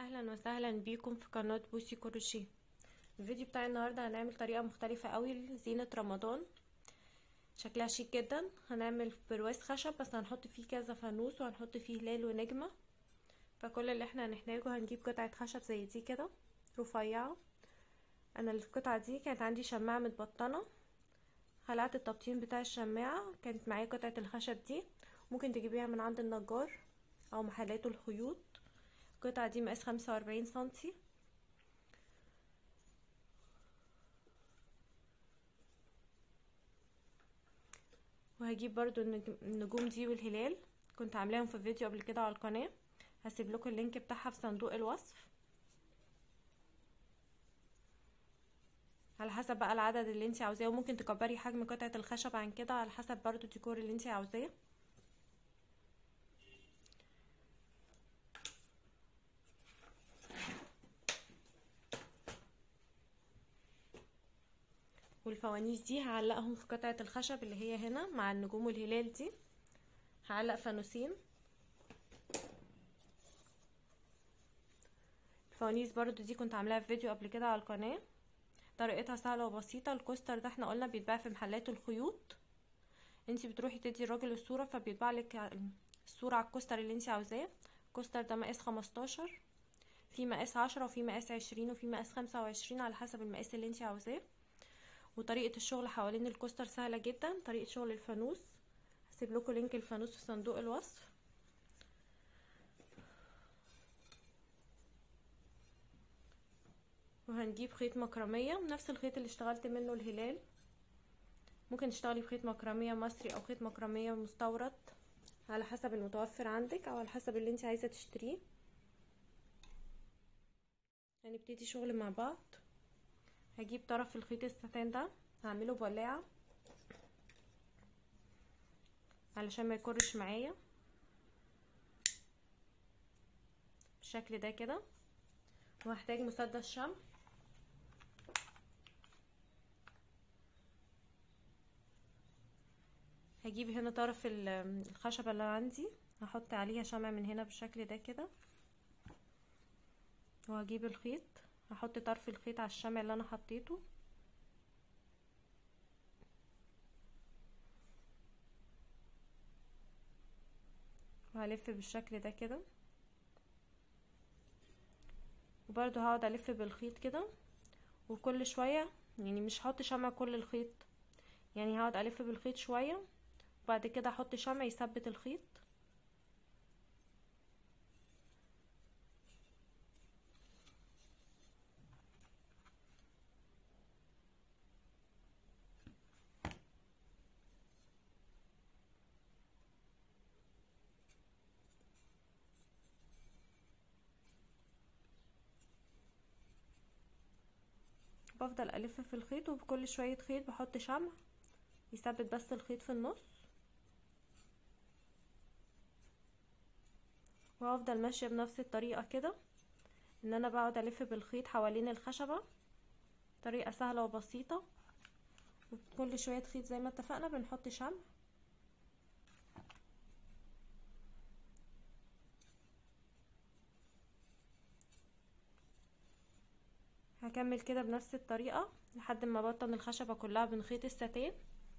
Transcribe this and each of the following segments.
اهلا وسهلا بيكم في قناة بوسي كروشيه الفيديو بتاع النهاردة هنعمل طريقة مختلفة قوي لزينة رمضان شكلها شيك جدا هنعمل برواز خشب بس هنحط فيه كذا فانوس وهنحط فيه هلال ونجمة فكل اللي احنا هنحتاجه هنجيب قطعة خشب زي دي كده رفيعة انا القطعة دي كانت عندي شماعة متبطنة خلعت التبطين بتاع الشماعة كانت معايا قطعة الخشب دي ممكن تجيبيها من عند النجار او محلات الخيوط القطعة دي مقاس خمسة واربعين سنتي وهجيب برضو النجوم دي والهلال كنت عاملاهم في فيديو قبل كده على القناة هسيب لكم اللينك بتاعها في صندوق الوصف على حسب بقى العدد اللي انت عاوزاه وممكن تكبري حجم قطعة الخشب عن كده على حسب برضو الديكور اللي انت عاوزاه والفوانيس دي هعلقهم في قطعة الخشب اللي هي هنا مع النجوم والهلال دي هعلق فانوسين الفوانيس برضو دي كنت عاملاها في فيديو قبل كده على القناة طريقتها سهلة وبسيطة الكوستر ده احنا قلنا بيتباع في محلات الخيوط انتي بتروحي تدي الراجل الصورة فبيطبع لك الصورة على الكوستر اللي انتي عاوزاه الكوستر ده مقاس خمستاشر في مقاس عشرة وفي مقاس عشرين وفي مقاس خمسة وعشرين على حسب المقاس اللي انتي عاوزاه وطريقة الشغل حوالين الكوستر سهلة جدا طريقة شغل الفانوس هسيب لكم لينك الفانوس في صندوق الوصف وهنجيب خيط مكرمية نفس الخيط اللي اشتغلت منه الهلال ممكن تشتغلي بخيط مكرمية مصري او خيط مكرمية مستورد على حسب المتوفر عندك او على حسب اللي انت عايزة تشتريه هنبتدي شغل مع بعض هجيب طرف الخيط الستان ده هعمله بولاعة علشان ما يكرش معايا بالشكل ده كده وهحتاج مسدس شمع هجيب هنا طرف الخشبة اللي عندي هحط عليها شمع من هنا بالشكل ده كده وهجيب الخيط هحط طرف الخيط على الشمع اللي انا حطيته وهلف بالشكل ده كده وبرده هقعد الف بالخيط كده وكل شوية يعني مش هحط شمع كل الخيط يعني هقعد الف بالخيط شوية وبعد كده احط شمع يثبت الخيط بفضل الف في الخيط وبكل شوية خيط بحط شمع يثبت بس الخيط في النص وهفضل ماشية بنفس الطريقة كده ان انا بقعد الف بالخيط حوالين الخشبة طريقة سهلة وبسيطة وبكل شوية خيط زي ما اتفقنا بنحط شمع هكمل كده بنفس الطريقة لحد ما بطن الخشبة كلها من خيط الستان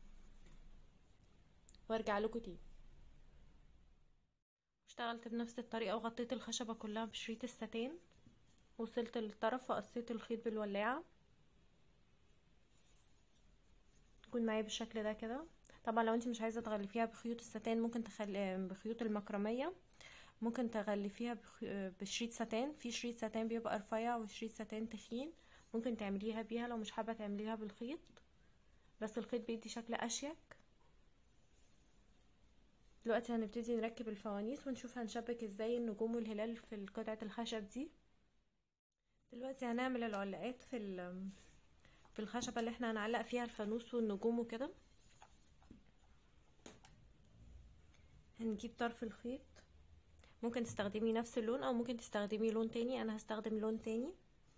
وارجع لكم تاني اشتغلت بنفس الطريقة وغطيت الخشبة كلها بشريط الستان وصلت للطرف وقصيت الخيط بالولاعة يكون معايا بالشكل ده كده طبعا لو انت مش عايزة تغلفيها بخيوط الستان ممكن تخلي بخيوط المكرمية ممكن تغلفيها بشريط ستان في شريط ستان بيبقى رفيع وشريط ستان تخين ممكن تعمليها بيها لو مش حابه تعمليها بالخيط بس الخيط بيدي شكل اشيك دلوقتي هنبتدي نركب الفوانيس ونشوف هنشبك ازاي النجوم والهلال في قطعه الخشب دي دلوقتي هنعمل العلاقات في في الخشبه اللي احنا هنعلق فيها الفانوس والنجوم وكده هنجيب طرف الخيط ممكن تستخدمي نفس اللون او ممكن تستخدمي لون تاني انا هستخدم لون تاني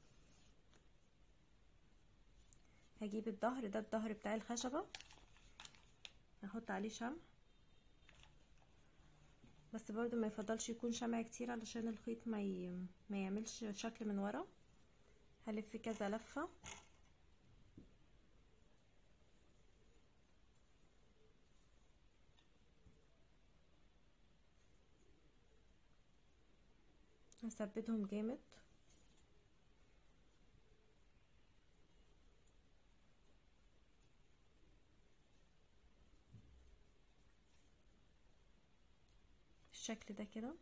هجيب الظهر ده الظهر بتاع الخشبة هحط عليه شمع بس برضو ما يفضلش يكون شمع كتير علشان الخيط ما, ي... ما يعملش شكل من ورا هلف كذا لفة هثبتهم جامد بالشكل ده كده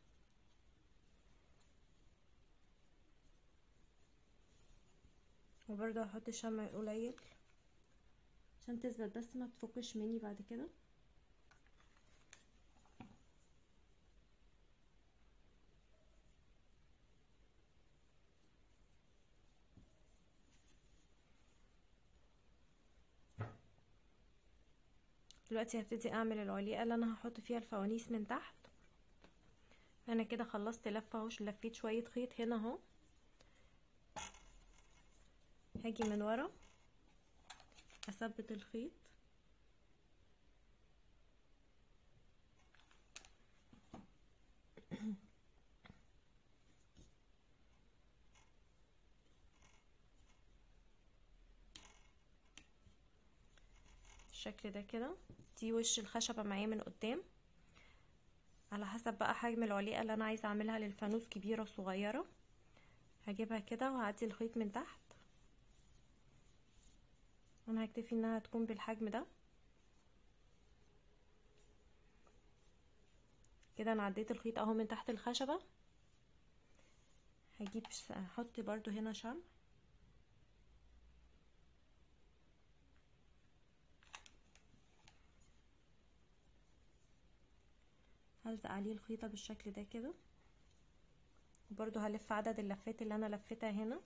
وبرضه هحط شمع قليل عشان تثبت بس ما تفكش مني بعد كده دلوقتي هبتدي اعمل العليقه اللي انا هحط فيها الفوانيس من تحت انا كده خلصت لفه اهو لفيت شويه خيط هنا اهو هاجي من ورا اثبت الخيط بالشكل ده كده دي وش الخشبه معايا من قدام على حسب بقى حجم العليقه اللي انا عايزه اعملها للفانوس كبيره صغيره هجيبها كده وهعدي الخيط من تحت انا هكتفي انها تكون بالحجم ده كده انا عديت الخيط اهو من تحت الخشبه هجيب هحط برضو هنا شمع هلزق عليه الخيطة بالشكل ده كده وبرضو هلف عدد اللفات اللي انا لفتها هنا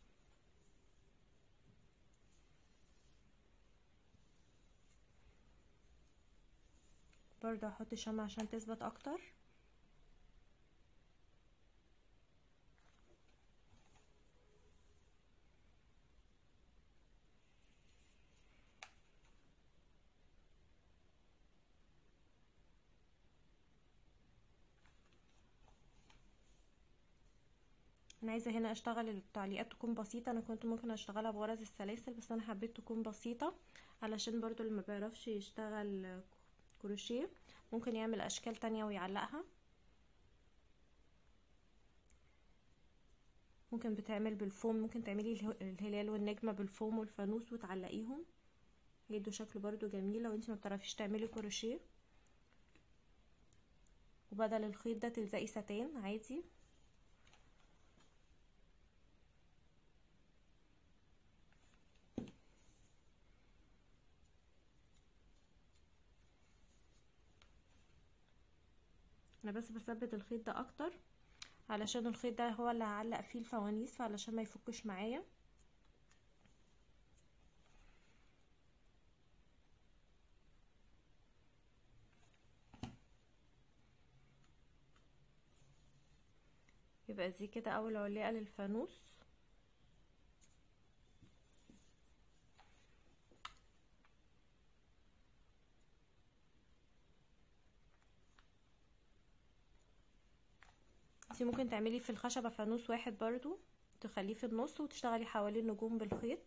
برضو هحط شمع عشان تثبت اكتر انا عايزه هنا اشتغل التعليقات تكون بسيطه انا كنت ممكن اشتغلها بغرز السلاسل بس انا حبيت تكون بسيطه علشان برضو اللي ما بيعرفش يشتغل كروشيه ممكن يعمل اشكال تانية ويعلقها ممكن بتعمل بالفوم ممكن تعملي الهلال والنجمه بالفوم والفانوس وتعلقيهم يدوا شكل برضو جميل لو انت ما بتعرفيش تعملي كروشيه وبدل الخيط ده تلزقي ستان عادي انا بس بثبت الخيط ده اكتر علشان الخيط ده هو اللي هعلق فيه الفوانيس فعلشان ما يفكش معايا يبقى دي كده اول علقه للفانوس انتي ممكن تعملي في الخشبة فانوس واحد برضو تخليه في النص وتشتغلي حوالين النجوم بالخيط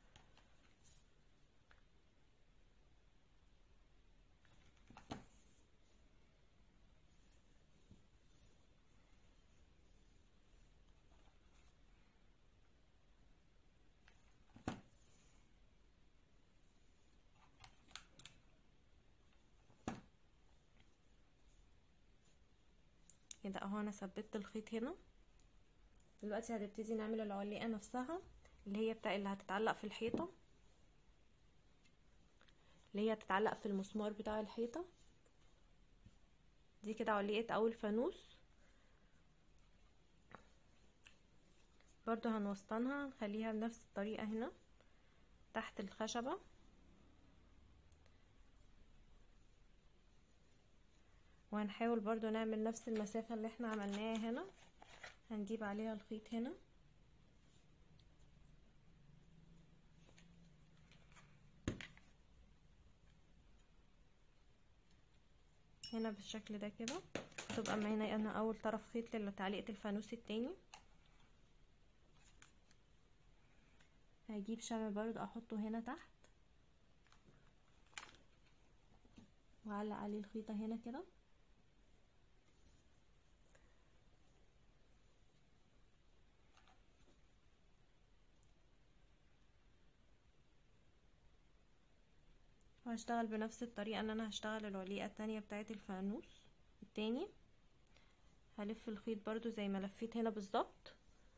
كده اهو انا ثبت الخيط هنا دلوقتي هنبتدي نعمل العليقه نفسها اللي هي بتاع اللي هتتعلق في الحيطه اللي هي هتتعلق في المسمار بتاع الحيطه دي كده علقه اول فانوس برضو هنوسطنها نخليها بنفس الطريقه هنا تحت الخشبه وهنحاول برضو نعمل نفس المسافة اللي احنا عملناها هنا هنجيب عليها الخيط هنا هنا بالشكل ده كده تبقى معانا انا اول طرف خيط لتعليقة الفانوس التاني هجيب شمع برضو احطه هنا تحت واعلق عليه الخيطة هنا كده وهشتغل بنفس الطريقة ان انا هشتغل العليقة التانية بتاعة الفانوس التاني هلف الخيط برضو زي ما لفيت هنا بالظبط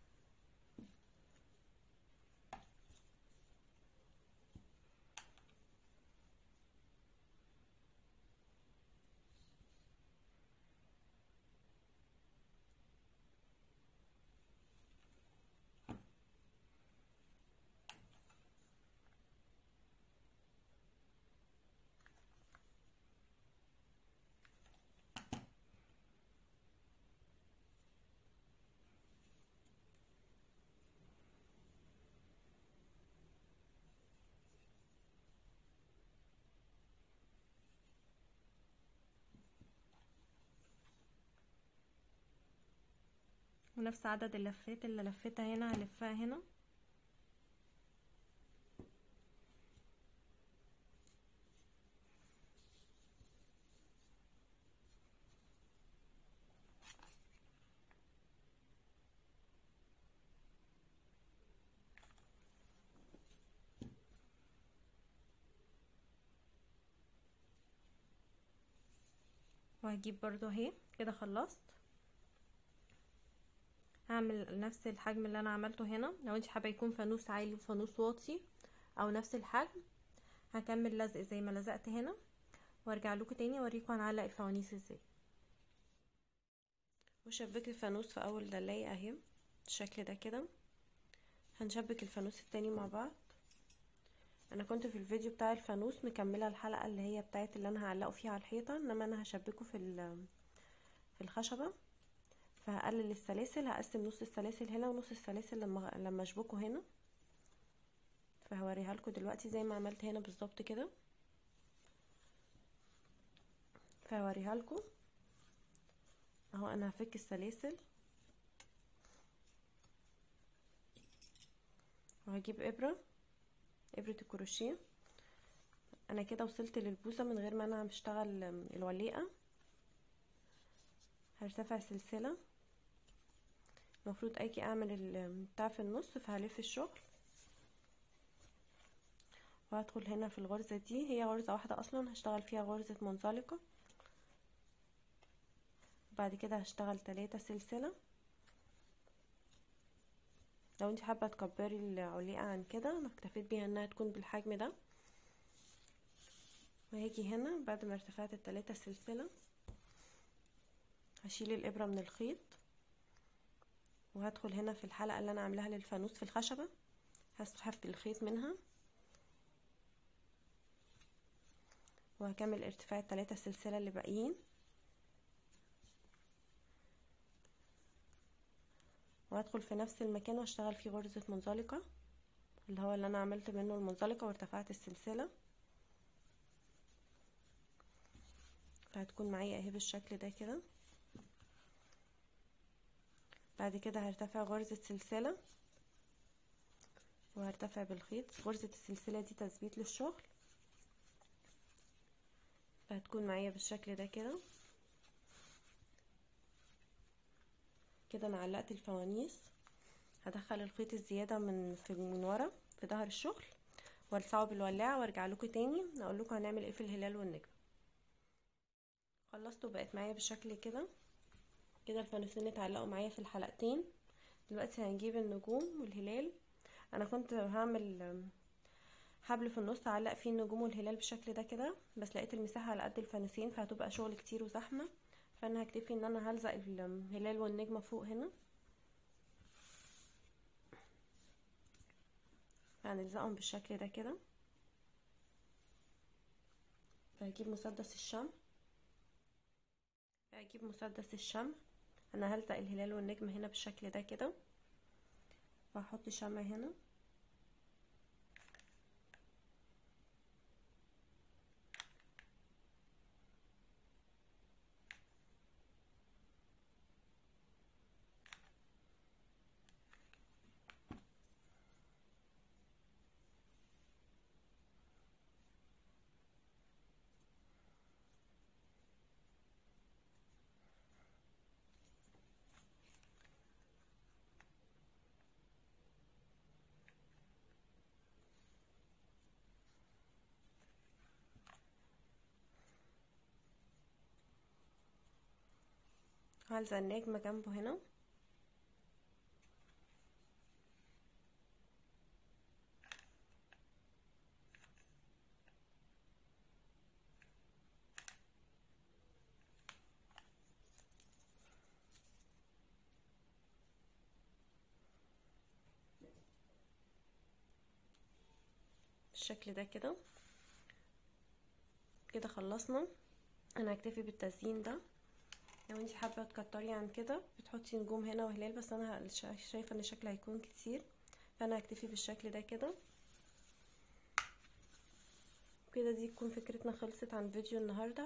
ونفس عدد اللفات اللي لفتها هنا هلفها هنا وهجيب برضو اهي كده خلصت هعمل نفس الحجم اللي انا عملته هنا لو انت حابه يكون فانوس عالي وفانوس واطي او نفس الحجم هكمل لزق زي ما لزقت هنا وارجع لكم تاني اوريكم هنعلق الفوانيس ازاي وشبكت الفانوس في اول دلاية اهي بالشكل ده كده هنشبك الفانوس التاني مع بعض انا كنت في الفيديو بتاع الفانوس مكمله الحلقه اللي هي بتاعت اللي انا هعلقه فيها على الحيطه انما انا هشبكه في في الخشبه فهقلل السلاسل هقسم نص السلاسل هنا ونص السلاسل لما لما اشبكه هنا فهوريها لكم دلوقتي زي ما عملت هنا بالظبط كده فهوريها لكم اهو انا هفك السلاسل وهجيب ابره ابره الكروشيه انا كده وصلت للبوزه من غير ما انا بشتغل الوليقه هرتفع سلسله المفروض اجي اعمل بتاع في النص فهلف الشغل وهدخل هنا في الغرزة دي هي غرزة واحدة اصلا هشتغل فيها غرزة منزلقة بعد كده هشتغل تلاتة سلسلة لو انت حابة تكبري العليقة عن كده انا اكتفيت بيها انها تكون بالحجم ده وهاجي هنا بعد ما ارتفعت التلاتة سلسلة هشيل الابرة من الخيط وهدخل هنا في الحلقة اللي انا عاملاها للفانوس في الخشبة هسحب الخيط منها وهكمل ارتفاع التلاتة سلسلة اللي باقيين وهدخل في نفس المكان واشتغل فيه غرزة منزلقة اللي هو اللي انا عملت منه المنزلقة وارتفعت السلسلة فهتكون معايا اهي بالشكل ده كده بعد كده هرتفع غرزة سلسلة وهرتفع بالخيط غرزة السلسلة دي تثبيت للشغل فهتكون معايا بالشكل ده كده كده انا علقت الفوانيس هدخل الخيط الزيادة من في من ورا في ظهر الشغل والسعه بالولاعة وارجع لكم تاني اقول لكم هنعمل ايه في الهلال والنجم خلصت وبقت معايا بالشكل كده كده الفانوسين اتعلقوا معايا في الحلقتين دلوقتي هنجيب النجوم والهلال انا كنت هعمل حبل في النص اعلق فيه النجوم والهلال بالشكل ده كده بس لقيت المساحه على قد الفانوسين فهتبقى شغل كتير وزحمه فانا هكتفي ان انا هلزق الهلال والنجمه فوق هنا هنلزقهم بالشكل ده كده فهجيب مسدس الشمع هجيب مسدس الشمع انا هلزق الهلال والنجم هنا بالشكل ده كده وهحط شمع هنا هلزق النجمة جنبه هنا بالشكل ده كده كده خلصنا انا هكتفي بالتزيين ده لو انتي حابه تكتري عن كده بتحطي نجوم هنا وهلال بس انا شايفه ان الشكل هيكون كتير فانا هكتفي بالشكل ده كده كده دي تكون فكرتنا خلصت عن فيديو النهارده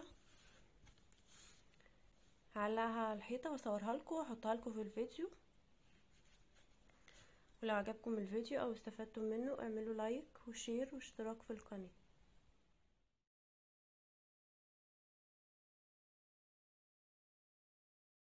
هعلقها على الحيطه واصورها لكم واحطها لكم في الفيديو ولو عجبكم الفيديو او استفدتم منه اعملوا لايك وشير واشتراك في القناه